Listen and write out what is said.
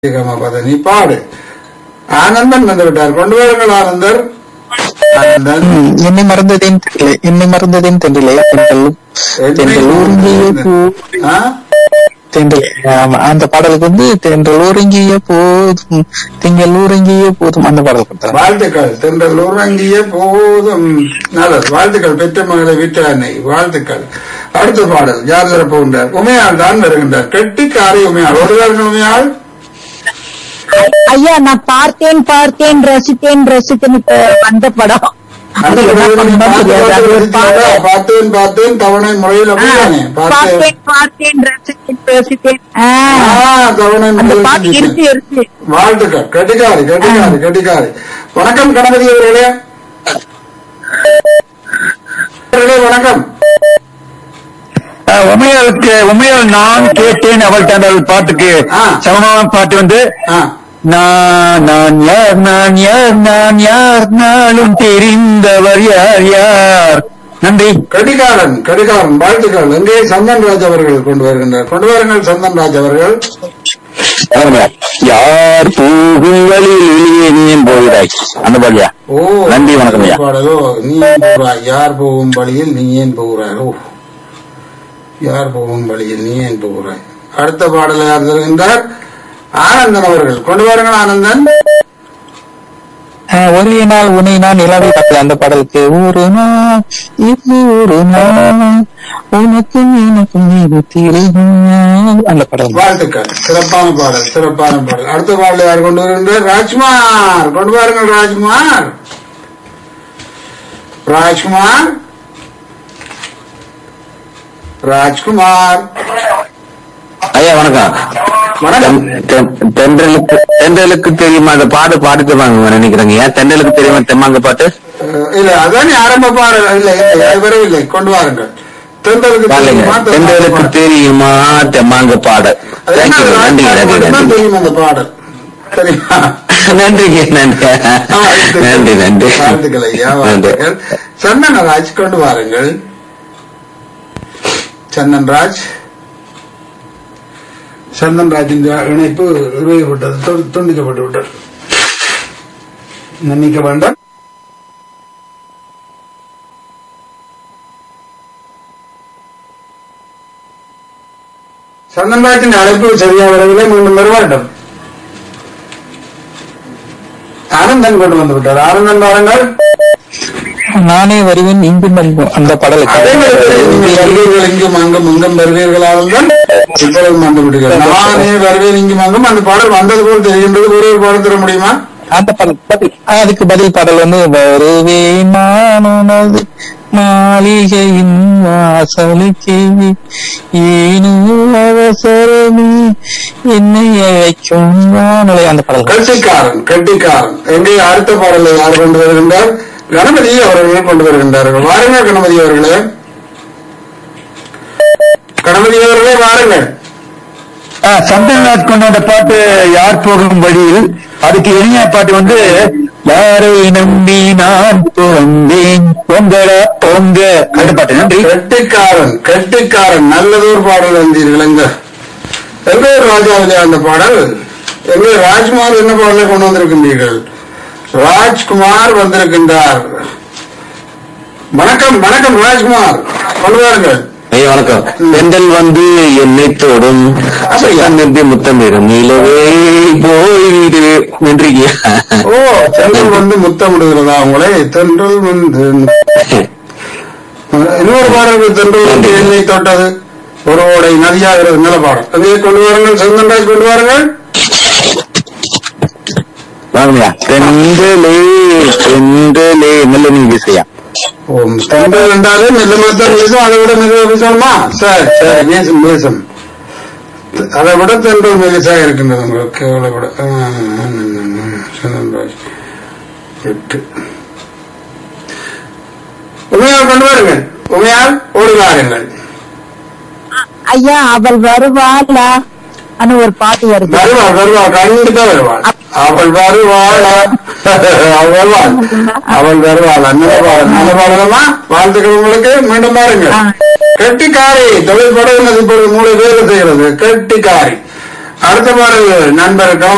பத நீ பாடு ஆனந்தன் வந்து விட்டார் கொண்டு வாருங்கள் ஆனந்தர் ஆனந்தன் ம், என்னை மறந்ததேன் தெரியல என்னை மறந்ததேன் தெரியல தென்றல் தென்றல் ஊருங்கிய பூ ஆ? தென்றல் ஆமா, அந்த பாடலுக்கு வந்து தென்றல் ஊருங்கிய போதும் திங்கள் ஊருங்கிய போதும் அந்த பாடல் கொடுத்தாங்க வாழ்த்துக்கள் தென்றல் உறங்கிய போதும் நல்லது வாழ்த்துக்கள் பெற்ற மகளை விட்ட அன்னை வாழ்த்துக்கள் அடுத்த பாடல் யார் சிறப்புகின்றார் உமையாள் தான் வருகின்றார் கெட்டிக்காரி உமையாள் ஒரு காரணம் உமையாள் ஐயா நான் பார்த்தேன் பார்த்தேன் ரசித்தேன் ரசித்தேன் இப்ப வந்த படம் அந்த அது என்ன படத்தை நீங்க பண்ணணும்னு பார்த்து தெரியாது. அது ஒரு பார்த்து பாட்டு. பார்த்தேன் பார்த்தேன் தவணை முறையில் அப்படிதானே பார்த்தேன் பார்த்தேன் பார்த்தேன் ரசித்தேன் ரசித்தேன் ஆ, ஆ, தவணை அந்த முறையில் பாட்டு செஞ்சுட்டேன். இருக்கு இருக்கு வாழ்த்துக்கள் கட்டிக்காரி கட்டிக்காரி கட்டிக்காரி வணக்கம் கணபதி அவர்களே அவர்களே, வணக்கம் உமையாளுக்கு உமையால் நான் கேட்டேன் அவள் தந்தல் பாட்டுக்கு ஆ. சமமான பாட்டு வந்து ஆ, நான் நான் யார் நான் யார் நான் யார் நாளும் தெரிந்தவர் யார் யார் நன்றி கடிகாரன் கடிகாரன் வாழ்த்துக்கள் எங்கே சந்தன் ராஜ் அவர்கள் கொண்டு வருகின்றார் கொண்டு வாருங்கள் சந்தன் ராஜ் அவர்கள் யார் போகும் வழியில் வெளியே நீ ஏன் போகிறாய் அந்த பாடியா ஓ நன்றி, வணக்கம் ஐயா. பாடலோ நீ ஏன் போகிறாய் யார் போகும் வழியில் நீ ஏன் போகிறாய் ஓ யார் போகும் வழியில் நீ ஏன் போகிறாய் அடுத்த பாடலை யார் தருகின்றார் ஆனந்தன் அவர்கள் கொண்டு வாருங்கள் ஆனந்தன் ஆஹ், ஒரே நாள் உன்னை நான் நிலவை பார்த்தேன் அந்த பாடலுக்கு ஒரு நாள் இது ஒரு நாள் உனக்கும் எனக்கும் இது தெரியும் அந்த பாடல் வாழ்த்துக்கள் சிறப்பான பாடல் சிறப்பான பாடல் அடுத்த பாடலை யார் கொண்டு வருகின்றார் ராஜ்குமார் கொண்டு வாருங்கள் ராஜ்குமார் ராஜ்குமார் ராஜ்குமார் ஐயா வணக்கம் வணக்கம் தென்- தென்- தென்றலுக்கு தென்றலுக்கு தெரியுமா அந்த பாட்டு பாடிட்டு நினைக்கிறேங்க ஏன் தென்றலுக்கு தெரியுமா தெம்மாங்க பாட்டு அஹ், இல்ல அதான் ஆரம்ப பாடல் இல்லை இல்லை அது வரவில்லை கொண்டு வாருங்கள் தென்றலுக்கு பாருங்க தெரியுமா? தென்றலுக்கு தெரியுமா தெம்மாங்க பாடு அது என்ன, தேங்க்யூ நன்றி ராஜ்குமார் நன்றி மட்டும்தான் நன்றி தெரியும் அந்த பாடல் சரியா நன்றிங்க நன்றி நன்றி நன்றி வாழ்த்துக்கள் ஐயா நன்றி வாழ்த்துக்கள் சந்தனராஜ் கொண்டு வாருங்கள் சந்தன்ராஜ் சந்தன்ராஜின் இணைப்பு இறுதி விட்டது து- துண்டிக்கப்பட்டு விட்டது நினைக்க வேண்டாம் சந்தன்ராஜின் அழைப்பு சரியா வரவில்லை மீண்டும் வர வேண்டும் ஆனந்தன் கொண்டு வந்து விட்டார் ஆனந்தன் வாருங்கள் நானே வருவேன் இங்கும் அங்கும் அந்த பாடலுக்கு அதே மாதிரி நீங்கள் வருவீர்கள் இங்கும் அங்கும் இங்கும் வருவீர்களாக இப்பொழுது வந்து விடுகிறேன் நானே வருவேன் இங்கும் அங்கும் அந்த பாடல் வந்தது போல் தெரிகின்றது ஒரு ஒரு பாடம் தர முடியுமா அந்த பாடல் பதில் ஆ, அதுக்கு பதில் பாடல் வந்து வருவேன் நான் உனது மாளிகையின் வாசலுக்கு ஏனோ அவசரமே என்னை அழைக்கும் வானொலி அந்த பாடல் கட்டிக்காரன் கட்டிக்காரன் எங்கே அடுத்த பாடலை யார் கொண்டு வருகின்றார் கணபதி அவர்கள் கொண்டு வருகின்றார்கள் வாருங்கள் கணபதி அவர்களே கணபதி அவர்களே வாருங்கள் சந்திரநாத் கொண்ட அந்த பாட்டு யார் போகும் வழியில் அதுக்கு இனிய பாட்டு வந்து யாரை நம்பி நான் பிறந்தேன் பொங்கல பொங்க அந்த பாட்டு நன்றி கெட்டிக்காரன் கெட்டிக்காரன் நல்லதொரு பாடல் வந்தீர்கள் எங்க எங்கே ராஜாவிலே அந்த பாடல் எங்கே ராஜ்குமார் என்ன பாடலை கொண்டு வந்திருக்கின்றீர்கள் ராஜ்குமார் வந்திருக்கின்றார் வணக்கம் வணக்கம் ராஜ்குமார் கொண்டு வாருங்கள் ஐயா வணக்கம் பெண்கள் வந்து என்னை தொடும் நிறுத்தி முத்தமிடும் நிலவே போயிடு நன்றிங்க ஓ தென்றல் வந்து முத்தமிடுகிறதா உங்களை தென்றல் வந்து இன்னொரு பாடல் தென்றல் வந்து என்னை தொட்டது ஒரு ஓடை நதியாகிறது நல்ல பாடம் அங்கே கொண்டு வாருங்கள் சந்தன்ராஜ் கொண்டு வாருங்கள் வாங்கய்யா பெண்களே பெண்களே நல்ல நீங்க செய்யா ஓம் தென்றல் என்றாலே மெல்ல மாத்தான் பேசும் அதை விட மெல்ல பேசணுமா சரி சரி பேசும் பேசும் அதை விட தென்றல் மெலிசா இருக்கின்றது உங்களுக்கு எவ்வளவு விட ஆ, சந்தன்ராஜ் எட்டு உமையால் கொண்டு வாருங்கள் உமையால் ஓடி வாருங்கள் ஐயா அவள் வருவாளா அனு ஒரு பாட்டு வருது வருவாள் வருவாள் கண்டிப்பா வருவாள் அவள் வருவாள் அவள் வருவாள் அவள் வருவாள் நல்ல பாடல் நல்ல பாடலமா வாழ்த்துக்கள் உங்களுக்கு மீண்டும் பாருங்கள் ஆ. கெட்டிக்காரி தொழில் படம் இப்பொழுது மூளை வேலை செய்கிறது கெட்டிக்காரி அடுத்த பாடல் நண்பர் கவனம்